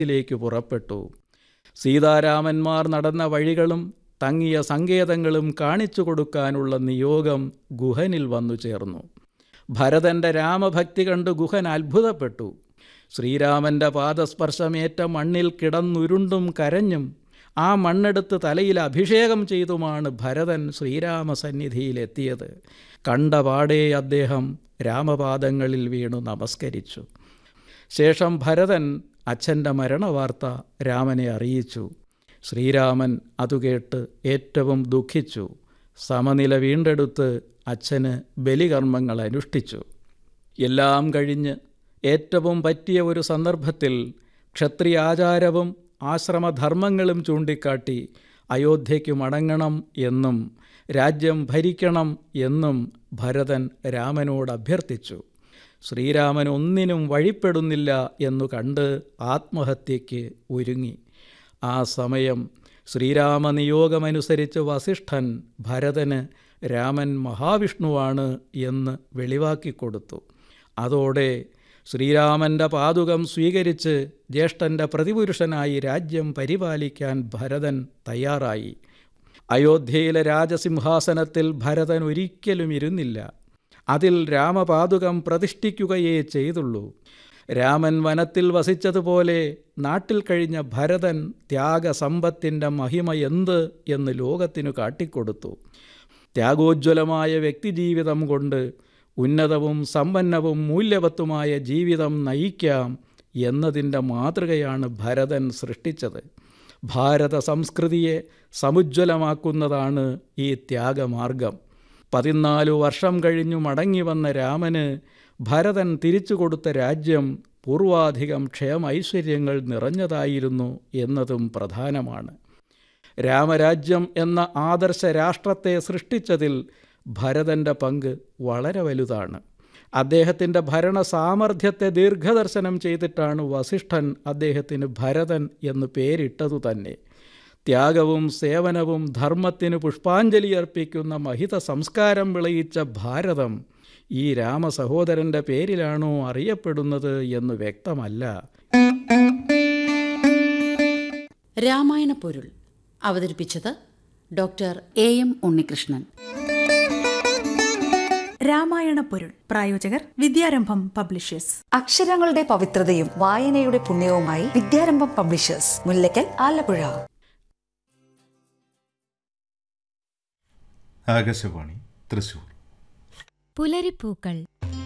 ിലേക്ക് പുറപ്പെട്ടു സീതാരാമന്മാർ നടന്ന വഴികളും തങ്ങിയ സങ്കേതങ്ങളും കാണിച്ചു കൊടുക്കാനുള്ള നിയോഗം ഗുഹനിൽ വന്നു ചേർന്നു ഭരതന്റെ രാമഭക്തി കണ്ട് ഗുഹൻ അത്ഭുതപ്പെട്ടു ശ്രീരാമന്റെ പാദസ്പർശമേറ്റ മണ്ണിൽ കിടന്നുരുണ്ടും കരഞ്ഞും ആ മണ്ണെടുത്ത് തലയിൽ അഭിഷേകം ചെയ്തുമാണ് ഭരതൻ ശ്രീരാമസന്നിധിയിലെത്തിയത് കണ്ടപാടേ അദ്ദേഹം രാമപാദങ്ങളിൽ വീണു നമസ്കരിച്ചു ശേഷം ഭരതൻ അച്ഛൻ്റെ മരണവാർത്ത രാമനെ അറിയിച്ചു ശ്രീരാമൻ അതുകേട്ട് ഏറ്റവും ദുഃഖിച്ചു സമനില വീണ്ടെടുത്ത് അച്ഛന് ബലികർമ്മങ്ങൾ അനുഷ്ഠിച്ചു എല്ലാം കഴിഞ്ഞ് ഏറ്റവും പറ്റിയ ഒരു സന്ദർഭത്തിൽ ക്ഷത്രിയാചാരവും ആശ്രമധർമ്മങ്ങളും ചൂണ്ടിക്കാട്ടി അയോധ്യയ്ക്ക് മടങ്ങണം എന്നും രാജ്യം ഭരിക്കണം എന്നും ഭരതൻ രാമനോട് അഭ്യർത്ഥിച്ചു ശ്രീരാമൻ ഒന്നിനും വഴിപ്പെടുന്നില്ല എന്നു കണ്ട് ആത്മഹത്യയ്ക്ക് ഒരുങ്ങി ആ സമയം ശ്രീരാമനിയോഗമനുസരിച്ച് വസിഷ്ഠൻ ഭരതന് രാമൻ മഹാവിഷ്ണുവാണ് എന്ന് വെളിവാക്കിക്കൊടുത്തു അതോടെ ശ്രീരാമൻ്റെ പാതുകം സ്വീകരിച്ച് ജ്യേഷ്ഠൻ്റെ പ്രതിപുരുഷനായി രാജ്യം പരിപാലിക്കാൻ ഭരതൻ തയ്യാറായി അയോധ്യയിലെ രാജസിംഹാസനത്തിൽ ഭരതൻ ഒരിക്കലും ഇരുന്നില്ല അതിൽ രാമപാതുകം പ്രതിഷ്ഠിക്കുകയേ ചെയ്തുള്ളൂ രാമൻ വനത്തിൽ വസിച്ചതുപോലെ നാട്ടിൽ കഴിഞ്ഞ ഭരതൻ ത്യാഗസമ്പത്തിൻ്റെ മഹിമ എന്ത് എന്ന് ലോകത്തിനു കാട്ടിക്കൊടുത്തു ത്യാഗോജ്വലമായ വ്യക്തിജീവിതം കൊണ്ട് ഉന്നതവും സമ്പന്നവും മൂല്യവത്തുമായ ജീവിതം നയിക്കാം എന്നതിൻ്റെ മാതൃകയാണ് ഭരതൻ സൃഷ്ടിച്ചത് ഭാരത സംസ്കൃതിയെ സമുജ്വലമാക്കുന്നതാണ് ഈ ത്യാഗമാർഗം പതിനാലു വർഷം കഴിഞ്ഞു മടങ്ങി വന്ന രാമന് ഭരതൻ തിരിച്ചു കൊടുത്ത രാജ്യം പൂർവാധികം ക്ഷേമൈശ്വര്യങ്ങൾ നിറഞ്ഞതായിരുന്നു എന്നതും പ്രധാനമാണ് രാമരാജ്യം എന്ന ആദർശ രാഷ്ട്രത്തെ സൃഷ്ടിച്ചതിൽ ഭരതൻ്റെ പങ്ക് വളരെ വലുതാണ് അദ്ദേഹത്തിൻ്റെ ഭരണ സാമർഥ്യത്തെ ദീർഘദർശനം ചെയ്തിട്ടാണ് വസിഷ്ഠൻ അദ്ദേഹത്തിന് ഭരതൻ എന്ന് പേരിട്ടതു തന്നെ ത്യാഗവും സേവനവും ധർമ്മത്തിന് പുഷ്പാഞ്ജലി അർപ്പിക്കുന്ന മഹിത സംസ്കാരം വിളയിച്ച ഭാരതം ഈ രാമസഹോദരൻ്റെ പേരിലാണോ അറിയപ്പെടുന്നത് എന്ന് വ്യക്തമല്ല രാമായണ പൊരുൾ അവതരിപ്പിച്ചത് doctor A M Unnikrishnan Ramayana പൊരുൾ പ്രായോജകർ വിദ്യാരംഭം പബ്ലിഷേഴ്സ് അക്ഷരങ്ങളുടെ പവിത്രതയും വായനയുടെ പുണ്യവുമായി വിദ്യാരംഭം പബ്ലിഷേഴ്സ് മുല്ലക്കൽ ആലപ്പുഴ ആകാശവാണി തൃശൂർ പുലരിപ്പൂക്കൾ